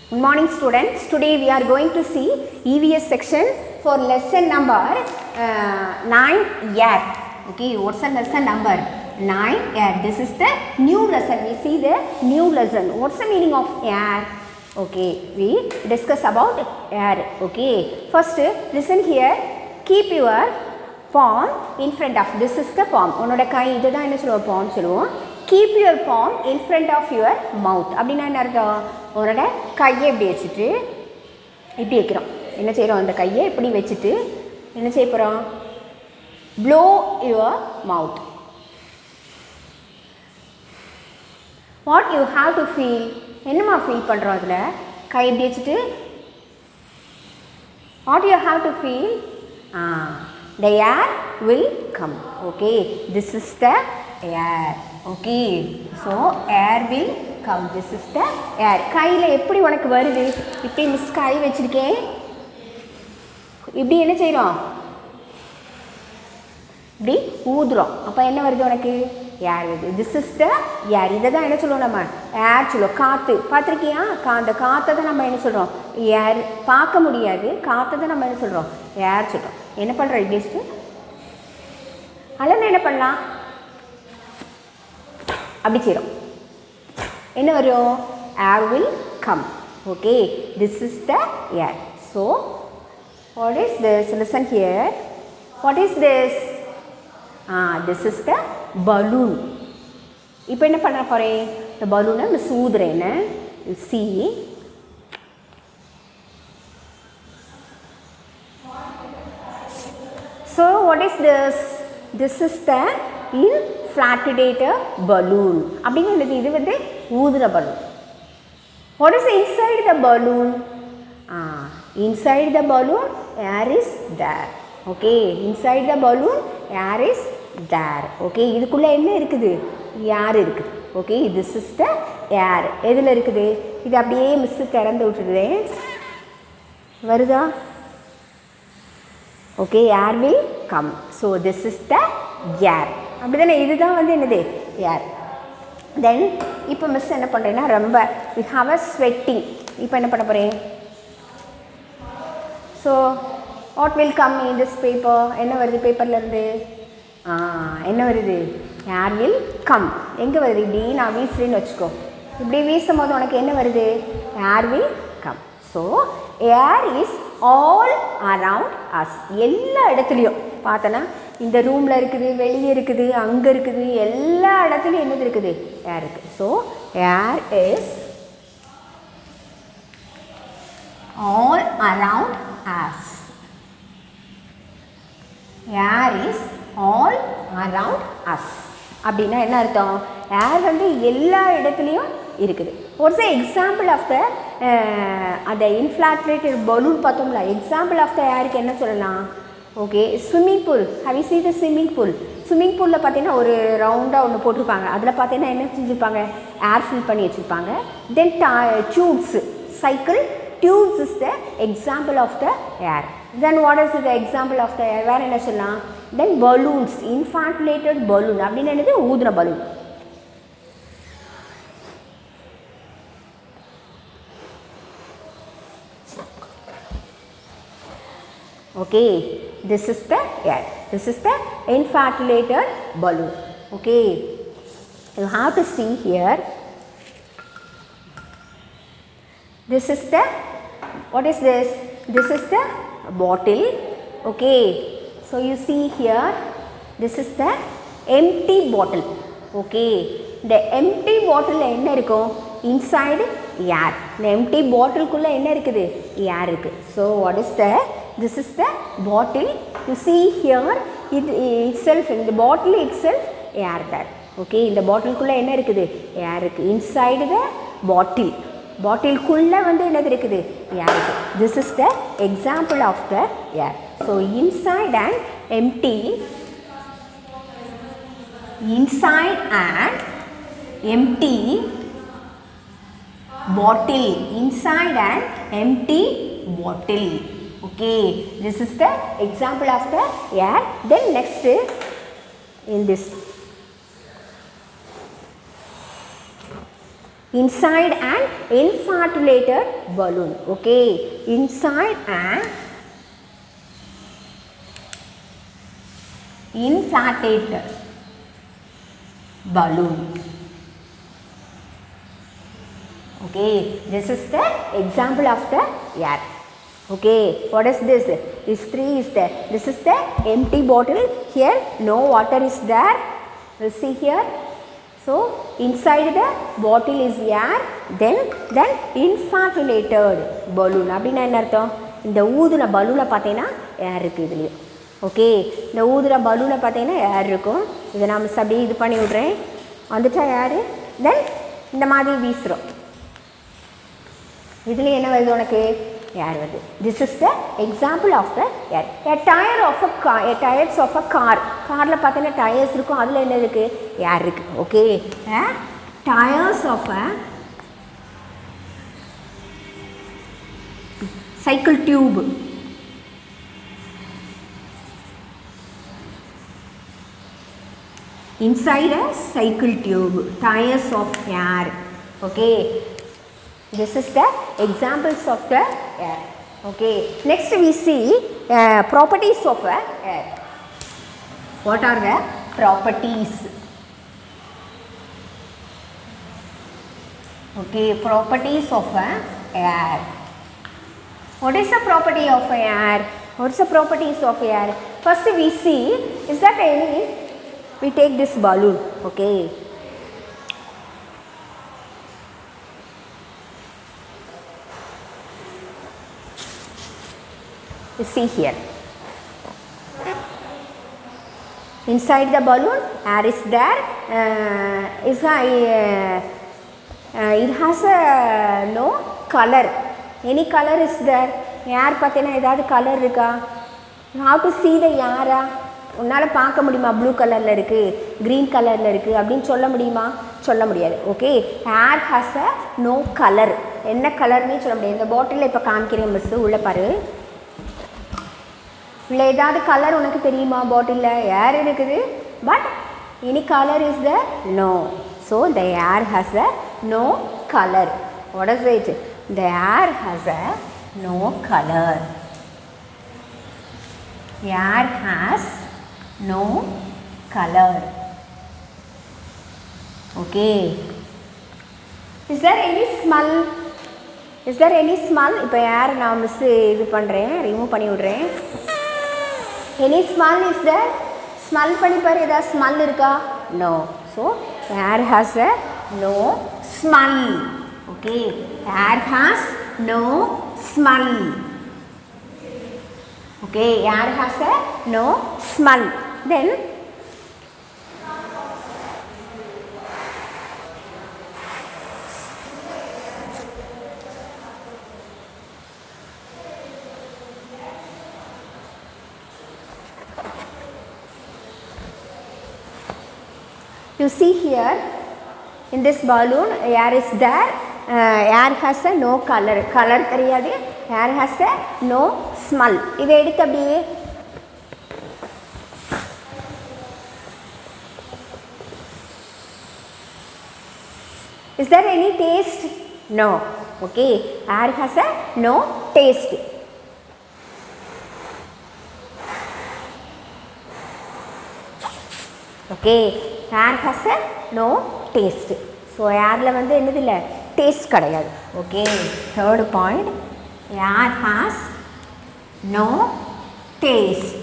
Good morning students. Today we are going to see EVS section for lesson number uh, 9 air. Okay, what's the lesson number? 9 air. This is the new lesson. We see the new lesson. What's the meaning of air? Okay, we discuss about air. Okay, first listen here. Keep your palm in front of. This is the palm. உன்னோட கை இதுதான் என்ன சொல்லுவோம் palm சொல்லுவோம் keep your palm in front of your mouth அப்படின்னா என்ன அர்த்தம் உன்னோட கையை இப்படி வச்சுட்டு இப்படி வைக்கிறோம் என்ன செய்கிறோம் அந்த கையை இப்படி வச்சுட்டு என்ன செய்ய போகிறோம் blow your mouth what you have to feel என்னம்மா ஃபீல் பண்ணுறோம் அதில் கை இப்படி வச்சுட்டு what you have to feel the air will come okay this is the air okay so air will come this is the air கையில் எப்படி உனக்கு வருது இப்படி மிஸ் கை வச்சிருக்கேன் இப்படி என்ன செய்கிறோம் இப்படி ஊதுறோம் அப்போ என்ன வருது உனக்கு ஏர் வருது திஸ் இஸ் த ஏர் இதை தான் என்ன சொல்லுவோம் நம்ம ஏர் சொல்லுவோம் காற்று பார்த்துருக்கியா கா அந்த காற்றை தான் நம்ம என்ன சொல்கிறோம் ஏர் பார்க்க முடியாது காற்றை தான் நம்ம என்ன சொல்கிறோம் ஏர் சொல்கிறோம் என்ன பண்ணுறோம் இப்படி வச்சுட்டு அல்லனா என்ன பண்ணலாம் அப்படி செய்கிறோம் என்ன வரும் air will come okay this is the air so what is this listen here what is this ah this is the balloon இப்போ என்ன பண்ண போகிறேன் இந்த பலூனை மிஸ் ஊதுறேன்னு see So what is this? This is the inflatable balloon. அப்படின்னு என்னது இது வந்து ஊதுற balloon What is inside the balloon? Ah, inside the balloon air is there. Okay, inside the balloon air is there. Okay, இதுக்குள்ள என்ன இருக்குது air இருக்குது okay this is the air எதில் இருக்குது இது அப்படியே மிஸ்ஸு திறந்து விட்டுடுறேன் வருதா okay air will come so this is the air அப்படி தானே இதுதான் வந்து என்னது ஏர் தென் இப்போ மிஸ் என்ன பண்ணுறேன்னா ரொம்ப வி ஹாவ் அ ஸ்வெட்டிங் இப்போ என்ன பண்ண போகிறேன் so what will come in this paper என்ன வருது பேப்பர்லேருந்து என்ன வருது ஏர் வில் கம் எங்கே வருது இப்படி நான் வீசுறேன்னு வச்சுக்கோ இப்படி வீசும் போது உனக்கு என்ன வருது air will come so air is all around us எல்லா இடத்துலையும் பார்த்தனா இந்த ரூமில் இருக்குது வெளியே இருக்குது அங்கே இருக்குது எல்லா இடத்துலையும் என்னது இருக்குது ஏர் இருக்குது so air is all around us air is all around us அப்படின்னா என்ன அர்த்தம் ஏர் வந்து எல்லா இடத்துலையும் இருக்குது வாட்ஸ் எக்ஸாம்பிள் ஆஃப் த அந்த இன்ஃப்ளாட்ரேட்டட் பலூன் பார்த்தோம்ல எக்ஸாம்பிள் ஆஃப் த ஏருக்கு என்ன சொல்லலாம் okay swimming pool how see the swimming pool swimming பூலில் பார்த்தீங்கன்னா ஒரு ரவுண்டாக ஒன்று போட்டிருப்பாங்க அதில் பார்த்தீங்கன்னா என்ன செஞ்சுருப்பாங்க ஏர் ஃபில் பண்ணி வச்சுருப்பாங்க then the tubes cycle tubes is the example of the air then what is the example of the air வேறு என்ன சொல்லலாம் தென் பலூன்ஸ் இன்ஃபாட்லேட்டட் பலூன் அப்படின்னு என்னது ஊதுன balloon okay this is the air this is the inflatulated balloon okay you have to see here this is the what is this this is the bottle okay so you see here this is the empty bottle okay the empty bottle என்ன இருக்கும் inside air the empty bottle குள்ள என்ன இருக்குது air இருக்கு so what is the this is the bottle you see here it itself in the bottle itself air there okay இந்த பாட்டிலுக்குள்ளே என்ன இருக்குது air இருக்குது இன்சைடு த பாட்டில் பாட்டிலுக்குள்ளே வந்து என்னது இருக்குது ஏர் இருக்குது this is the example of the air so inside and empty inside and empty bottle inside an empty bottle okay this is the example of the air then next in this inside an inflatulated balloon okay inside an inflated balloon okay this is the example of the air okay what is this this three is there this is the empty bottle here no water is there you see here so inside the bottle is air then then inflatulated balloon அப்படின்னா என்ன அர்த்தம் இந்த ஊதுன பலூனை பார்த்தீங்கன்னா ஏர் இருக்குது இதுலேயும் okay இந்த ஊதுற பலூனை பார்த்தீங்கன்னா ஏர் இருக்கும் இதை நான் மிஸ் அப்படியே இது பண்ணி விட்றேன் வந்துட்டா ஏர் தென் இந்த மாதிரி வீசுகிறோம் இதில் என்ன வருது உனக்கு ஏர் வருது this is the example of the air a tyre of a car a tyres of a car காரில் பார்த்தீங்கன்னா டயர்ஸ் இருக்கும் அதில் என்ன இருக்குது ஏர் இருக்குது okay tyres of a cycle tube inside a cycle tube tires of air okay this is the examples of the air okay next we see uh, properties of a air what are the properties okay properties of a air what is the property of a air what's the properties of air first we see is that any we take this balloon okay you see here inside the balloon air is there uh, is a, uh, uh, it has a no color any color is there air பார்த்தீங்கன்னா ஏதாவது colour இருக்கா how to see the ஏரா உன்னால் பார்க்க முடியுமா blue கலரில் இருக்குது green கலரில் இருக்குது அப்படின்னு சொல்ல முடியுமா சொல்ல முடியாது okay air has a no colour என்ன கலர்னே சொல்ல முடியாது இந்த பாட்டிலில் இப்போ காமிக்கிறேன் மிஸ்ஸு உள்ளே பாரு இல்லை ஏதாவது கலர் உனக்கு தெரியுமா பாட்டிலில் ஏர் இருக்குது but any colour is the no so the air has a no colour what is it the air has a no colour air has no color okay is there any smell is there any smell இப்போ ஏர் நான் miss இது பண்ணுறேன் remove பண்ணி விட்றேன் any smell is the smell பண்ணி பாரு ஏதாவது smell இருக்கா no so air has a no smell okay air has no smell okay air has a no smell then you see here in this balloon air is there uh, air has a no color color தெரியாது air has a no smell இதை எடுத்து அப்படியே is there any taste no okay air has a no taste okay air has a no taste so ஏரில் வந்து என்னது இல்லை taste கிடையாது okay third point air has no taste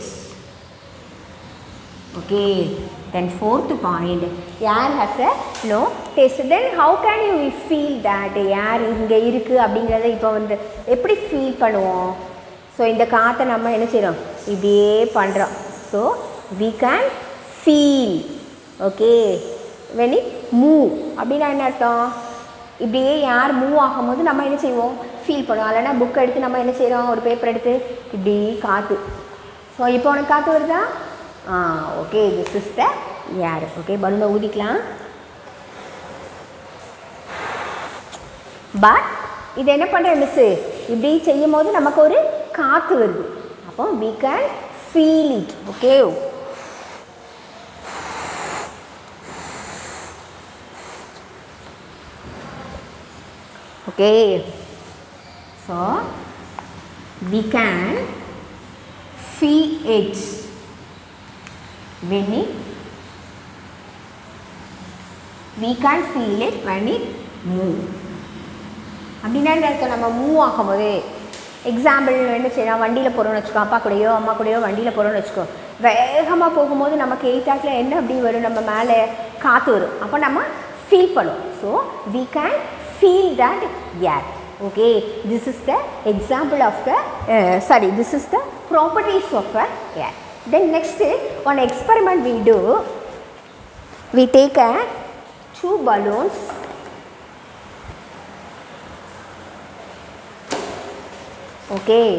okay then fourth point air has a no taste then how can you feel that air இங்கே இருக்குது அப்படிங்கிறத இப்போ வந்து எப்படி ஃபீல் பண்ணுவோம் ஸோ இந்த காற்றை நம்ம என்ன செய்கிறோம் இப்படியே பண்ணுறோம் so we can feel okay when it move அப்படின்னா என்ன அர்த்தம் இப்படியே யார் மூவ் ஆகும்போது நம்ம என்ன செய்வோம் ஃபீல் பண்ணுவோம் இல்லைனா புக் எடுத்து நம்ம என்ன செய்கிறோம் ஒரு பேப்பர் எடுத்து இப்படி காற்று ஸோ இப்போ உனக்கு காற்று வருதா ஆ okay this is the air okay பலூனை ஊதிக்கலாம் பட் இது என்ன பண்ணுறேன் மிஸ்ஸு இப்படி செய்யும் போது நமக்கு ஒரு காற்று வருது அப்போ we can feel it okay okay so we can feel it when it we can feel it when it move அப்படின்னா என்ன அர்த்தம் நம்ம மூவ் ஆகும்போது எக்ஸாம்பிள் என்ன செய்யலாம் வண்டியில் போகிறோம்னு வச்சுக்கோ அப்பா கூடயோ அம்மா கூடயோ வண்டியில் போகிறோம்னு வச்சுக்கோ வேகமாக போகும்போது நமக்கு எயிட்டாக்கில் என்ன அப்படி வரும் நம்ம மேலே காற்று வரும் அப்போ நம்ம ஃபீல் பண்ணுவோம் so we can feel that air okay this is the example of the sorry this is the properties of a air then next one experiment we do we take a two balloons okay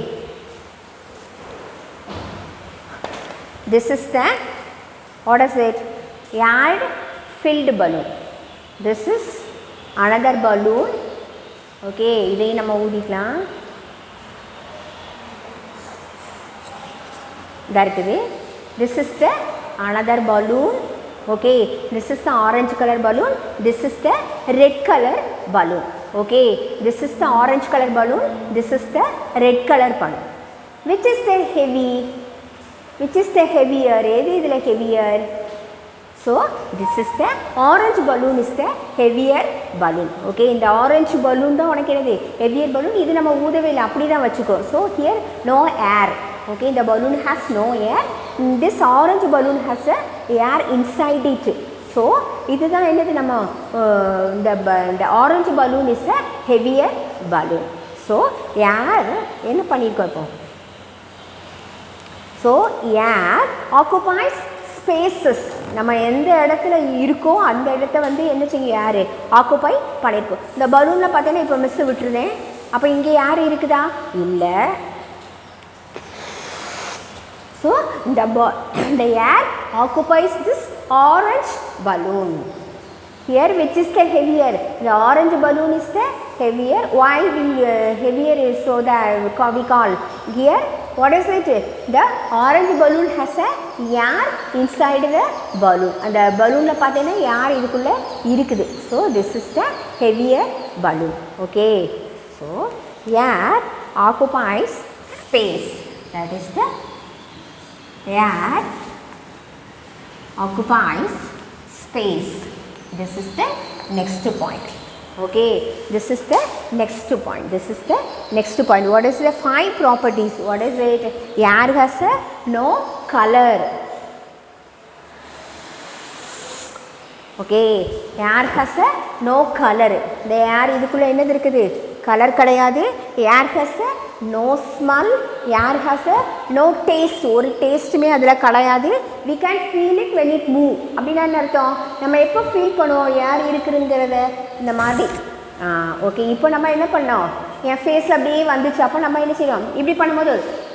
this is the what is it air filled balloon this is another balloon okay இதையும் நம்ம ஊதிக்கலாம் இதாக இருக்குது this is the another balloon okay this is the orange color balloon this is the red color balloon okay this is the orange color balloon this is the red color balloon which is the heavy which is the heavier எது இதில் heavier so this is the orange balloon is the heavier balloon okay இந்த orange balloon தான் உனக்கு என்னது heavier balloon இது நம்ம ஊதவே இல்லை அப்படி தான் வச்சுக்கோ so here no air okay the balloon has no air this orange balloon has a air inside it so இதுதான் என்னது நம்ம அஹ், இந்த ப- இந்த orange balloon is a heavier balloon so air என்ன பண்ணியிருக்கோம் இப்போ ஸோ ஏர் ஆக்குபைஸ் ஸ்பேசஸ் நம்ம எந்த இடத்துல இருக்கோ அந்த இடத்த வந்து என்ன செய்யும் யார் ஆக்குபை பண்ணியிருக்கோம் இந்த பலூனில் பார்த்தீங்கன்னா இப்போ மிஸ் விட்டுருந்தேன் அப்போ இங்கே யார் இருக்குதா இல்லை ஸோ இந்த ba- the air occupies this orange balloon. Here which is the heavier? The orange balloon is the heavier. Why we uh, heavier is so that we call, we call here what is it? The orange balloon has a air inside the balloon. அந்த பலூனில் பார்த்தீங்கன்னா யார் இதுக்குள்ளே இருக்குது so this is the heavier balloon okay so air occupies space that is the air occupies space this is the next point okay this is the next point this is the next point what is the five properties what is it air has a no color okay air has a no colour இந்த air இதுக்குள்ளே என்னது இருக்குது colour கிடையாது air has a no smell air has a no taste ஒரு டேஸ்ட்டுமே அதில் கிடையாது we can feel it when it move அப்படின்னா என்ன அர்த்தம் நம்ம எப்போ ஃபீல் பண்ணுவோம் யார் இருக்குதுங்கிறத இந்த மாதிரி ஓகே இப்போ நம்ம என்ன பண்ணோம் என் ஃபேஸ் அப்படியே வந்துச்சு அப்போ நம்ம என்ன செய்யறோம் இப்படி பண்ணும்போது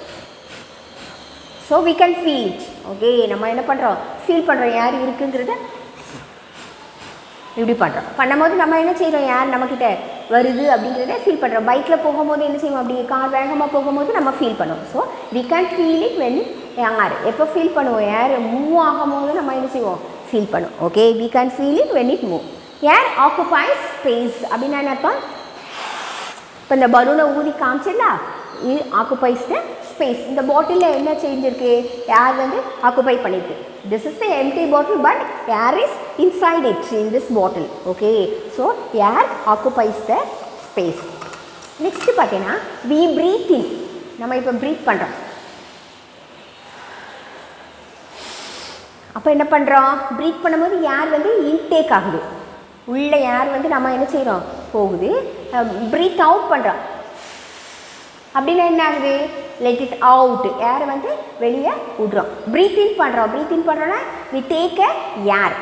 so we can feel okay நம்ம என்ன பண்ணுறோம் ஃபீல் பண்ணுறோம் யார் இருக்குங்கிறத இப்படி பண்ணுறோம் பண்ணும்போது நம்ம என்ன செய்கிறோம் யார் நம்மக்கிட்ட வருது அப்படிங்கிறத ஃபீல் பண்ணுறோம் பைக்கில் போகும்போது என்ன செய்வோம் அப்படி கார் வேகமாக போகும்போது நம்ம ஃபீல் பண்ணுவோம் so we can feel it when யார் எப்போ ஃபீல் பண்ணுவோம் யார் மூவ் ஆகும்போது நம்ம என்ன செய்வோம் ஃபீல் பண்ணுவோம் okay we can feel it when it move air occupies space அப்படின்னா என்ன அர்த்தம் இப்போ இந்த பலூனை ஊதி காமிச்சிடல இது ஆக்குபைஸ் த ஸ்பேஸ் இந்த பாட்டிலில் என்ன சேஞ்ச் இருக்கு ஏர் வந்து ஆக்குபை பண்ணியிருக்கு this is the empty bottle but air is inside it in this bottle okay so air occupies the space next பார்த்தீங்கன்னா வி பிரீத் இன் நம்ம இப்போ ப்ரீத் பண்ணுறோம் அப்போ என்ன பண்ணுறோம் ப்ரீத் பண்ணும்போது ஏர் வந்து இன்டேக் ஆகுது உள்ள ஏர் வந்து நம்ம என்ன செய்கிறோம் போகுது ப்ரீத் அவுட் பண்ணுறோம் அப்படின்னா என்ன ஆகுது லெட் இட் அவுட் ஏர் வந்து வெளியே விடுறோம் ப்ரீத் இன் பண்ணுறோம் ப்ரீத் இன் பண்ணுறோன்னா we take a air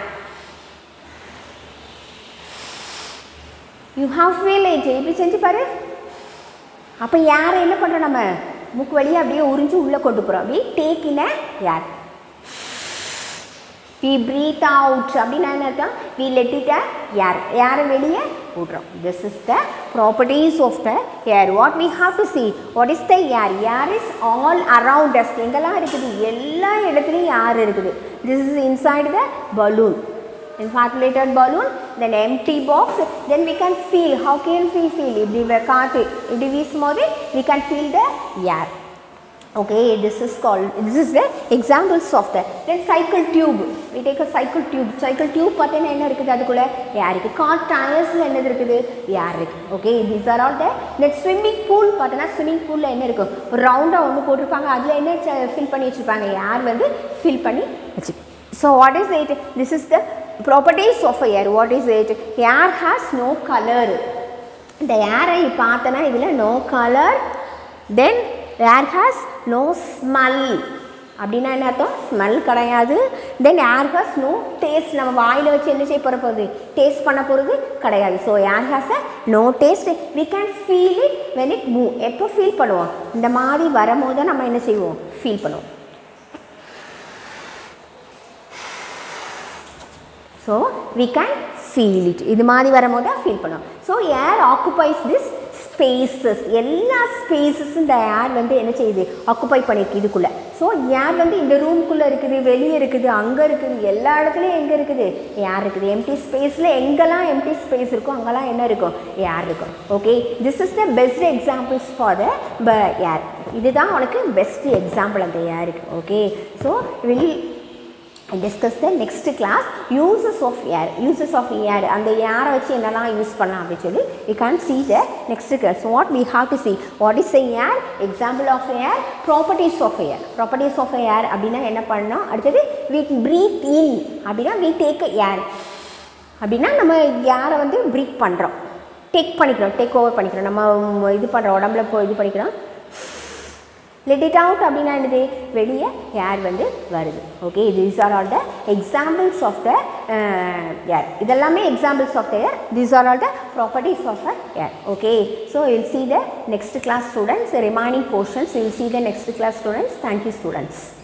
you have feel it இப்படி செஞ்சு பாரு அப்போ யாரை என்ன பண்ணுறோம் நம்ம மூக்கு வழியாக அப்படியே உறிஞ்சு உள்ளே கொண்டு போகிறோம் அப்படி take in a air we breathe out அப்படின்னா என்ன அர்த்தம் வி லெட் இட் ஏர் ஏரை வெளியே விட்றோம் this is the properties of the air what we have to see what is the air air is all around us எங்கெல்லாம் இருக்குது எல்லா இடத்துலையும் ஏர் இருக்குது this is inside the balloon inflated balloon then empty box then we can feel how can we feel இப்படி வ- காற்று இப்படி வீசும்போது we can feel the air okay this is called this is the examples of the then cycle tube we take a cycle tube cycle tube பார்த்தீங்கன்னா என்ன இருக்குது அதுக்குள்ள ஏர் இருக்குது கார் டயர்ஸில் என்னது இருக்குது ஏர் இருக்குது okay these are all the then swimming pool பார்த்தோன்னா swimming பூலில் என்ன இருக்கும் ஒரு ரவுண்டாக ஒன்று போட்டிருப்பாங்க அதில் என்ன ஃபில் பண்ணி வச்சுருப்பாங்க ஏர் வந்து ஃபில் பண்ணி வச்சு so what is it this is the properties of air what is it air has no colour இந்த ஏரை பார்த்தனா இதில் no colour then air has no smell அப்படின்னா என்ன அர்த்தம் ஸ்மெல் கிடையாது then air has no taste நம்ம வாயில் வச்சு என்ன செய்ய போகிற போகுது டேஸ்ட் பண்ண போகிறது கிடையாது so air has a no taste we can feel it when it move எப்போ ஃபீல் பண்ணுவோம் இந்த மாதிரி வரும்போது தான் நம்ம என்ன செய்வோம் ஃபீல் பண்ணுவோம் so we can feel it இது மாதிரி வரும்போது தான் ஃபீல் பண்ணுவோம் so air occupies this spaces எல்லா ஸ்பேசஸும் இந்த ஏர் வந்து என்ன செய்யுது ஆக்குபை பண்ணியிருக்கு இதுக்குள்ளே ஸோ ஏர் வந்து இந்த ரூம்குள்ளே இருக்குது வெளியே இருக்குது அங்கே இருக்குது எல்லா இடத்துலையும் எங்கே இருக்குது ஏர் இருக்குது எம்டி ஸ்பேஸில் எங்கெல்லாம் எம்டி ஸ்பேஸ் இருக்கோ அங்கெல்லாம் என்ன இருக்கும் ஏர் இருக்கும் okay this is the best examples for the ப ஏர் இதுதான் உனக்கு பெஸ்ட் எக்ஸாம்பிள் அந்த ஏருக்கு okay so will discuss the next class uses of air uses of air அந்த ஏரை வச்சு என்னெல்லாம் யூஸ் பண்ணலாம் அப்படின்னு சொல்லி we can see the next class so what we have to see what is the air example of air properties of air properties of air அப்படின்னா என்ன பண்ணோம் அடுத்தது we breathe in அப்படின்னா we take air அப்படின்னா நம்ம ஏரை வந்து breath பண்ணுறோம் டேக் பண்ணிக்கிறோம் டேக் ஓவர் பண்ணிக்கிறோம் நம்ம இது பண்ணுறோம் உடம்புல போ இது பண்ணிக்கிறோம் லெட் இட் அவுட் அப்படின்னா என்னது வெளியே ஏர் வந்து வருது okay these are all the examples of the air இதெல்லாமே examples of the air these are all the properties of the air okay so will see the next class students the remaining portions you will see the next class students thank you students